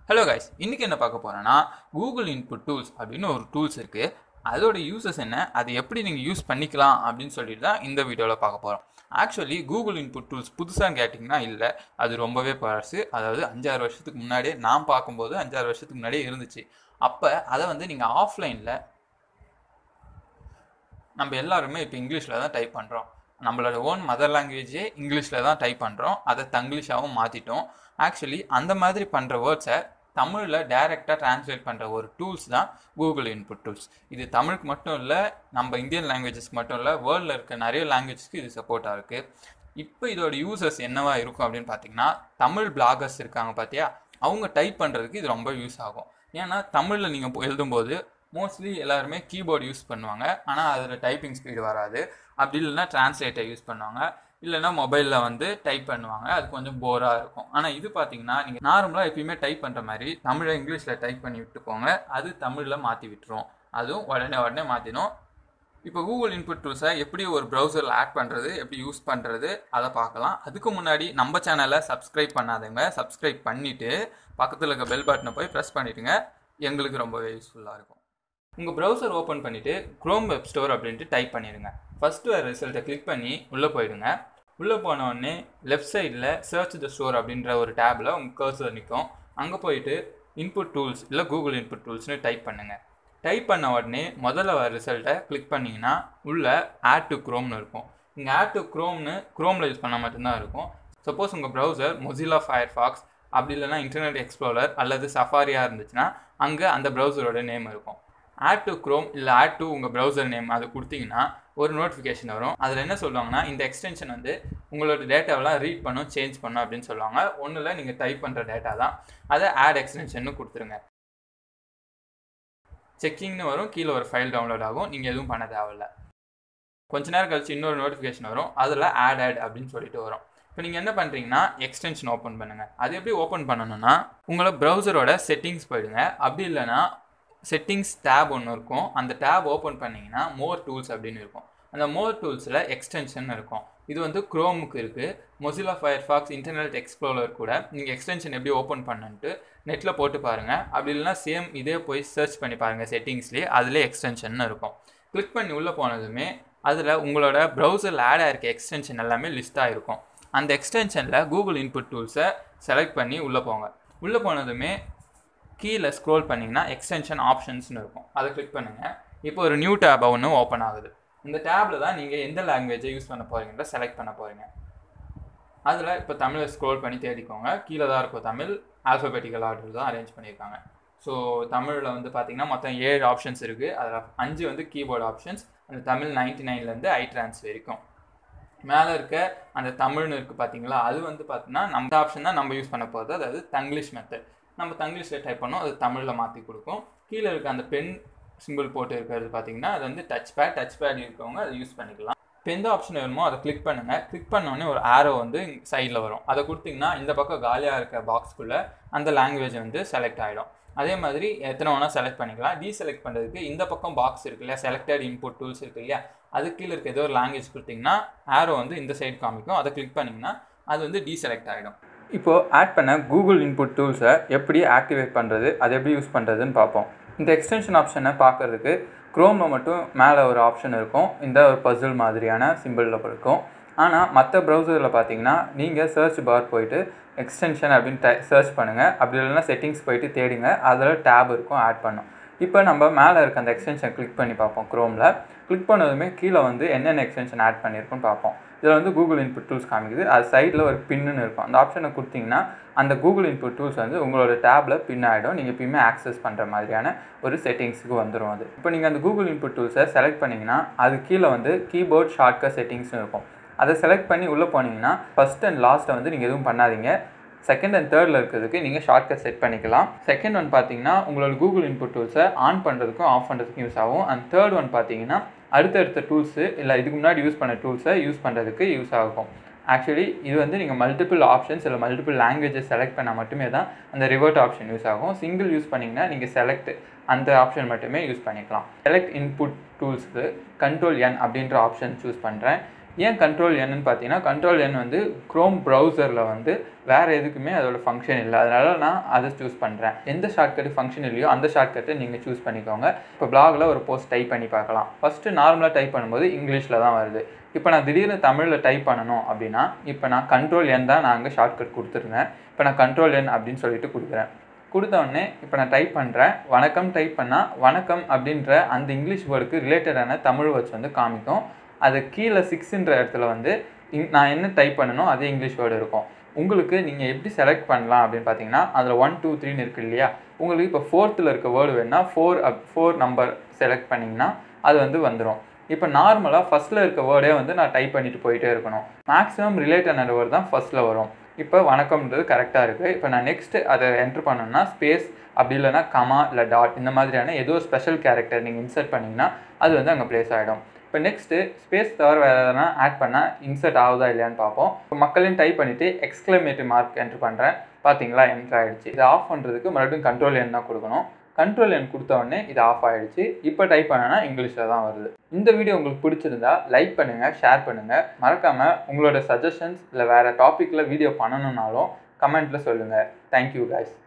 hello guys இன்றைக்கி என்ன பார்க்க போகிறேன்னா கூகுள் இன்புட் டூல்ஸ் அப்படின்னு ஒரு டூல்ஸ் இருக்குது அதோட யூசஸ் என்ன அதை எப்படி நீங்கள் யூஸ் பண்ணிக்கலாம் அப்படின்னு சொல்லிட்டு தான் இந்த வீடியோவில் பார்க்க போகிறோம் ஆக்சுவலி கூகுள் இன்புட் டூல்ஸ் புதுசாக கேட்டிங்கன்னா இல்லை அது ரொம்பவே பழசு அதாவது அஞ்சாறு வருஷத்துக்கு முன்னாடியே நான் பார்க்கும்போது அஞ்சாறு வருஷத்துக்கு முன்னாடியே இருந்துச்சு அப்போ அதை வந்து நீங்கள் ஆஃப்லைனில் நம்ம எல்லாருமே இப்போ இங்கிலீஷில் தான் டைப் பண்ணுறோம் நம்மளோட ஓன் மதர் லாங்குவேஜே இங்கிலீஷில் தான் டைப் பண்ணுறோம் அதை தங்கிலீஷாகவும் மாற்றிட்டோம் ஆக்சுவலி அந்த மாதிரி பண்ணுற வேர்ட்ஸை தமிழில் டைரெக்டாக டிரான்ஸ்லேட் பண்ணுற ஒரு டூல்ஸ் தான் கூகுள் இன்புட் டூல்ஸ் இது தமிழுக்கு மட்டும் இல்லை நம்ம இந்தியன் லாங்குவேஜஸ்க்கு மட்டும் இல்லை வேர்ல்டில் இருக்க நிறைய லாங்குவேஜஸ்க்கு இது சப்போர்ட்டாக இருக்குது இப்போ இதோட யூசர்ஸ் என்னவா இருக்கும் அப்படின்னு பார்த்தீங்கன்னா தமிழ் பிளாகர்ஸ் இருக்காங்க பார்த்தியா அவங்க டைப் பண்ணுறதுக்கு இது ரொம்ப யூஸ் ஆகும் ஏன்னா தமிழில் நீங்கள் எழுதும்போது மோஸ்ட்லி எல்லாருமே கீபோர்டு யூஸ் பண்ணுவாங்க ஆனால் அதில் டைப்பிங் ஸ்பீடு வராது அப்படி இல்லைன்னா டிரான்ஸ்லேட்டர் யூஸ் பண்ணுவாங்க இல்லைன்னா மொபைலில் வந்து டைப் பண்ணுவாங்க அது கொஞ்சம் போராக இருக்கும் ஆனால் இது பார்த்தீங்கன்னா நீங்கள் நார்மலாக எப்பயுமே டைப் பண்ணுற மாதிரி தமிழை இங்கிலீஷில் டைப் பண்ணி விட்டுக்கோங்க அது தமிழில் மாற்றி விட்டுரும் அதுவும் உடனே உடனே மாற்றிடும் இப்போ கூகுள் இன்புட் டூல்ஸை எப்படி ஒரு ப்ரௌசரில் ஆட் பண்ணுறது எப்படி யூஸ் பண்ணுறது அதை பார்க்கலாம் அதுக்கு முன்னாடி நம்ம சேனலை சப்ஸ்கிரைப் பண்ணாதவங்க சப்ஸ்கிரைப் பண்ணிவிட்டு பக்கத்தில் இருக்க பெல் பட்டனை போய் ப்ரெஸ் பண்ணிவிடுங்க எங்களுக்கு ரொம்பவே யூஸ்ஃபுல்லாக இருக்கும் உங்கள் ப்ரௌசர் ஓப்பன் பண்ணிவிட்டு க்ரோம் வெப் ஸ்டோர் அப்படின்ட்டு டைப் பண்ணிடுங்க ஃபஸ்ட்டு வர ரிசல்ட்டை கிளிக் பண்ணி உள்ளே போயிடுங்க உள்ளே போன உடனே லெஃப்ட் சைடில் சர்ச் த ஸ்டோர் அப்படின்ற ஒரு டேபில் உங்கள் கர்சர் நிற்கும் அங்கே போயிட்டு இன்புட் டூல்ஸ் இல்லை கூகுள் இன்புட் டூல்ஸ்னு டைப் பண்ணுங்கள் டைப் பண்ண உடனே முதல்ல வர ரிசல்ட்டை கிளிக் பண்ணிங்கன்னா உள்ளே ஆட் டு க்ரோம்னு இருக்கும் இங்கே ஆட் டு க்ரோம்னு க்ரோமில் யூஸ் பண்ணால் மட்டும்தான் இருக்கும் சப்போஸ் உங்கள் ப்ரௌசர் மொசிலா ஃபயர் ஃபாக்ஸ் அப்படி இல்லைனா இன்டர்நெட் எக்ஸ்ப்ளோரர் அல்லது சஃபாரியாக இருந்துச்சுன்னா அங்கே அந்த ப்ரௌசரோட நேம் இருக்கும் ஆட் டு க்ரோம் இல்லை ஆட் டு உங்கள் ப்ரௌசர் நேம் அது கொடுத்தீங்கன்னா ஒரு நோட்டிஃபிகேஷன் வரும் அதில் என்ன சொல்லுவாங்கன்னா இந்த எக்ஸ்டென்ஷன் வந்து உங்களோட டேட்டாவெல்லாம் ரீட் பண்ணும் சேஞ்ச் பண்ணும் அப்படின்னு சொல்லுவாங்க ஒன்றில் நீங்கள் டைப் பண்ணுற டேட்டா தான் அதை ஆட் எக்ஸ்டென்ஷன் கொடுத்துருங்க செக்கிங்னு வரும் கீழே ஒரு ஃபைல் டவுன்லோட் ஆகும் நீங்கள் எதுவும் பண்ண தேவையில்ல கொஞ்ச நேரம் கழிச்சு இன்னொரு நோட்டிஃபிகேஷன் வரும் அதில் ஆட் ஆட் அப்படின்னு சொல்லிட்டு வரும் இப்போ நீங்கள் என்ன பண்ணுறீங்கன்னா எக்ஸ்டென்ஷன் ஓப்பன் பண்ணுங்கள் அது எப்படி ஓப்பன் பண்ணணும்னா உங்களை ப்ரௌசரோட செட்டிங்ஸ் போயிடுங்க அப்படி இல்லைன்னா செட்டிங்ஸ் டேப் ஒன்று இருக்கும் அந்த டேப் ஓப்பன் பண்ணிங்கன்னா மோர் டூல்ஸ் அப்படின்னு இருக்கும் அந்த மோர் டூல்ஸில் எக்ஸ்டென்ஷன் இருக்கும் இது வந்து க்ரோமுக்கு இருக்குது Mozilla Firefox Internet Explorer கூட நீங்கள் எக்ஸ்டென்ஷன் எப்படி ஓப்பன் பண்ணுன்ட்டு நெட்டில் போட்டு பாருங்கள் அப்படி இல்லைனா சேம் இதே போய் சர்ச் பண்ணி பாருங்கள் செட்டிங்ஸ்லேயே அதிலே எக்ஸ்டென்ஷன் இருக்கும் கிளிக் பண்ணி உள்ளே போனதுமே அதில் உங்களோட ப்ரௌசரில் ஆட் ஆகிருக்க எக்ஸ்டென்ஷன் எல்லாமே லிஸ்ட்டாக இருக்கும் அந்த எக்ஸ்டென்ஷனில் கூகுள் இன்புட் டூல்ஸை செலக்ட் பண்ணி உள்ளே போங்க உள்ளே போனதுமே கீழே ஸ்க்ரோல் பண்ணிங்கன்னா எக்ஸ்டென்ஷன் ஆப்ஷன்ஸ்னு இருக்கும் அதை கிளிக் பண்ணுங்கள் இப்போ ஒரு நியூ டேப் ஒன்று ஓப்பன் ஆகுது இந்த டேப்பில் தான் நீங்கள் எந்த லாங்குவேஜை யூஸ் பண்ண போகிறீங்கன்ற செலக்ட் பண்ண போகிறீங்க அதில் இப்போ தமிழை ஸ்க்ரோல் பண்ணி தேடிக்கோங்க கீழே தான் இருக்கும் தமிழ் ஆல்ஃபபெட்டிக்கல் ஆர்டர் தான் அரேஞ்ச் பண்ணியிருக்காங்க ஸோ தமிழில் வந்து பார்த்திங்கன்னா மொத்தம் ஏழு ஆப்ஷன்ஸ் இருக்குது அதில் அஞ்சு வந்து கீபோர்டு ஆப்ஷன்ஸ் அந்த தமிழ் நைன்டி நைன்லேருந்து ஐ ட்ரான்ஸ் வரைக்கும் மேலே இருக்க அந்த தமிழ்னு இருக்குது பார்த்தீங்களா அது வந்து பார்த்தீங்கன்னா நம்ம ஆப்ஷன் தான் நம்ம யூஸ் பண்ண போகிறது அதாவது தங்கிலீஷ் மெத்தட் நம்ம தங்கிலீஷில் டைப் பண்ணோம் அது தமிழில் மாற்றி கொடுக்கும் கீழே இருக்க அந்த பென் சிம்பிள் போட்டு இருக்கிறது பார்த்தீங்கன்னா அது வந்து டச் பேட் டச் பேட் இருக்கவங்க அதை யூஸ் பண்ணிக்கலாம் இப்போ எந்த ஆப்ஷன் வேணுமோ அதை கிளிக் பண்ணுங்கள் கிளிக் பண்ணோடனே ஒரு ஆரோ வந்து சைடில் வரும் அதை கொடுத்தீங்கன்னா இந்த பக்கம் காலியாக இருக்க பாக்ஸ்க்குள்ளே அந்த லாங்குவேஜ் வந்து செலக்ட் ஆகிடும் அதே மாதிரி எத்தனை வேணால் செலக்ட் பண்ணிக்கலாம் டீசெலக்ட் பண்ணுறதுக்கு இந்த பக்கம் பாக்ஸ் இருக்கு இல்லையா செலக்டட் இன்புட் டூல்ஸ் இருக்கு இல்லையா அது கீழே இருக்க ஏதோ ஒரு லாங்குவேஜ் கொடுத்தீங்கன்னா ஆரோ வந்து இந்த சைடு காமிக்கும் அதை கிளிக் பண்ணிங்கன்னா அது வந்து டீசெலக்ட் ஆகிடும் இப்போது ஆட் பண்ண கூகுள் இன்புட் டூல்ஸை எப்படி ஆக்டிவேட் பண்ணுறது அதை எப்படி யூஸ் பண்ணுறதுன்னு பார்ப்போம் இந்த எக்ஸ்டென்ஷன் ஆப்ஷனை பார்க்குறதுக்கு க்ரோமில் மட்டும் மேலே ஒரு ஆப்ஷன் இருக்கும் இந்த ஒரு பசில் மாதிரியான சிம்பிளில் இருக்கும் ஆனால் மற்ற ப்ரௌசரில் பார்த்தீங்கன்னா நீங்கள் சர்ச் பார் போயிட்டு எக்ஸ்டென்ஷன் அப்படின்னு டை சர்ச் பண்ணுங்கள் அப்படி இல்லைன்னா செட்டிங்ஸ் போயிட்டு தேடிங்க அதில் டேப் இருக்கும் ஆட் பண்ணும் இப்போ நம்ம மேலே இருக்க அந்த எக்ஸ்டென்ஷன் கிளிக் பண்ணி பார்ப்போம் க்ரோமில் கிளிக் பண்ணதுமே கீழே வந்து என்னென்ன எக்ஸ்டென்ஷன் ஆட் பண்ணியிருக்குன்னு பார்ப்போம் இதில் வந்து கூகுள் இன்புட் டூல்ஸ் காமிக்குது அது சைடில் ஒரு பின்னு இருக்கும் அந்த ஆப்ஷனை கொடுத்தீங்கன்னா அந்த கூகுள் இன்புட் டூல்ஸ் வந்து உங்களோட டேப்பில் பின் ஆகிடும் நீங்கள் எப்பயுமே ஆக்சஸ் பண்ணுற மாதிரியான ஒரு செட்டிங்ஸுக்கு வந்துடும் அது இப்போ நீங்கள் அந்த கூகுள் இன்புட் டூல்ஸை செலக்ட் பண்ணிங்கன்னா அது கீழே வந்து கீபோர்ட் ஷார்ட்கட் செட்டிங்ஸ்னு இருக்கும் அதை செலக்ட் பண்ணி உள்ளே போனீங்கன்னா ஃபஸ்ட் அண்ட் லாஸ்ட்டை வந்து நீங்கள் எதுவும் பண்ணாதீங்க செகண்ட் அண்ட் தேர்டில் இருக்கிறதுக்கு நீங்கள் ஷார்ட்கட் செட் பண்ணிக்கலாம் செகண்ட் ஒன் பார்த்தீங்கன்னா உங்களோட கூகுள் இன்புட் டூல்ஸை ஆன் பண்ணுறதுக்கும் ஆஃப் பண்ணுறதுக்கும் யூஸ் ஆகும் அண்ட் தேர்ட் ஒன் பார்த்தீங்கன்னா அடுத்தடுத்த டூல்ஸு இல்லை இதுக்கு முன்னாடி யூஸ் பண்ண டூல்ஸை யூஸ் பண்ணுறதுக்கு யூஸ் ஆகும் ஆக்சுவலி இது வந்து நீங்கள் மல்டிபிள் ஆப்ஷன்ஸ் இல்லை மல்டிபிள் லாங்குவேஜஸ் செலக்ட் பண்ணால் மட்டுமே தான் அந்த ரிவர்ட் ஆப்ஷன் யூஸ் ஆகும் சிங்கிள் யூஸ் பண்ணிங்கன்னா நீங்கள் செலக்ட் அந்த ஆப்ஷன் மட்டுமே யூஸ் பண்ணிக்கலாம் செலக்ட் இன்புட் டூல்ஸுக்கு கண்ட்ரோல் என் அப்படின்ற ஆப்ஷன் சூஸ் பண்ணுறேன் ஏன் கண்ட்ரோல் என்னன்னு பார்த்தீங்கன்னா கண்ட்ரோல் என் வந்து க்ரோம் ப்ரௌசரில் வந்து வேறு எதுக்குமே அதோட ஃபங்க்ஷன் இல்லை அதனால நான் அதை சூஸ் பண்ணுறேன் எந்த ஷார்ட்கட் ஃபங்க்ஷன் இல்லையோ அந்த ஷார்ட்கட்டை நீங்கள் சூஸ் பண்ணிக்கோங்க இப்போ பிளாகில் ஒரு போஸ்ட் டைப் பண்ணி பார்க்கலாம் ஃபஸ்ட்டு நார்மலாக டைப் பண்ணும்போது இங்கிலீஷில் தான் வருது இப்போ நான் திடீர்னு தமிழில் டைப் பண்ணணும் அப்படின்னா இப்போ நான் கண்ட்ரோல் என் தான் நான் அங்கே ஷார்ட்கட் கொடுத்துருந்தேன் இப்போ நான் கண்ட்ரோல் என் அப்படின்னு சொல்லிட்டு கொடுக்குறேன் கொடுத்த உடனே இப்போ நான் டைப் பண்ணுறேன் வணக்கம் டைப் பண்ணால் வணக்கம் அப்படின்ற அந்த இங்கிலீஷ் வேர்டுக்கு ரிலேட்டடான தமிழ் வேர்ட்ஸ் வந்து காமிக்கும் அது கீழே சிக்ஸ்ன்ற இடத்துல வந்து இங் நான் என்ன டைப் பண்ணணும் அதே இங்கிலீஷ் வேர்டு இருக்கும் உங்களுக்கு நீங்கள் எப்படி செலக்ட் பண்ணலாம் அப்படின்னு பார்த்தீங்கன்னா அதில் ஒன் டூ த்ரீன்னு இருக்குது இல்லையா உங்களுக்கு இப்போ ஃபோர்த்தில் இருக்க வேர்டு வேணுன்னா four up four number select பண்ணிங்கன்னா அது வந்து வந்துடும் இப்போ நார்மலாக ஃபஸ்ட்டில் இருக்க வேர்டே வந்து நான் டைப் பண்ணிட்டு போயிட்டே இருக்கணும் மேக்ஸிமம் ரிலேட்டட் வேர்டு தான் ஃபஸ்ட்டில் வரும் இப்போ வணக்கம்ன்றது கரெக்டாக இருக்குது இப்போ நான் நெக்ஸ்ட்டு அதை என்ட்ரு பண்ணணும்னா ஸ்பேஸ் அப்படி இல்லைனா கமா இல்லை டாட் இந்த மாதிரியான ஏதோ ஸ்பெஷல் கேரக்டர் நீங்கள் இன்சர்ட் பண்ணிங்கன்னா அது வந்து அங்கே ப்ளேஸ் ஆகிடும் இப்போ நெக்ஸ்ட்டு ஸ்பேஸ் தவிர வேறு எதனா ஆட் பண்ணால் இன்சர்ட் ஆகுதா இல்லையான்னு பார்ப்போம் இப்போ மக்களையும் டைப் பண்ணிவிட்டு எக்ஸ்க்ளமேட்டிவ் மார்க் என்ட்ரு பண்ணுறேன் பார்த்தீங்களா என்ட்ரு ஆகிடுச்சு இதை ஆஃப் பண்ணுறதுக்கு மறுபடியும் கண்ட்ரோல் எண் தான் கொடுக்கணும் கண்ட்ரோல் எண் கொடுத்த உடனே இது ஆஃப் ஆகிடுச்சு இப்போ டைப் பண்ணனா இங்கிலீஷில் தான் வருது இந்த வீடியோ உங்களுக்கு பிடிச்சிருந்தா லைக் பண்ணுங்கள் ஷேர் பண்ணுங்கள் மறக்காமல் உங்களோட சஜஷன்ஸ் இல்லை வேறு டாப்பிக்கில் வீடியோ பண்ணணுன்னாலும் கமெண்ட்டில் சொல்லுங்கள் தேங்க்யூ guys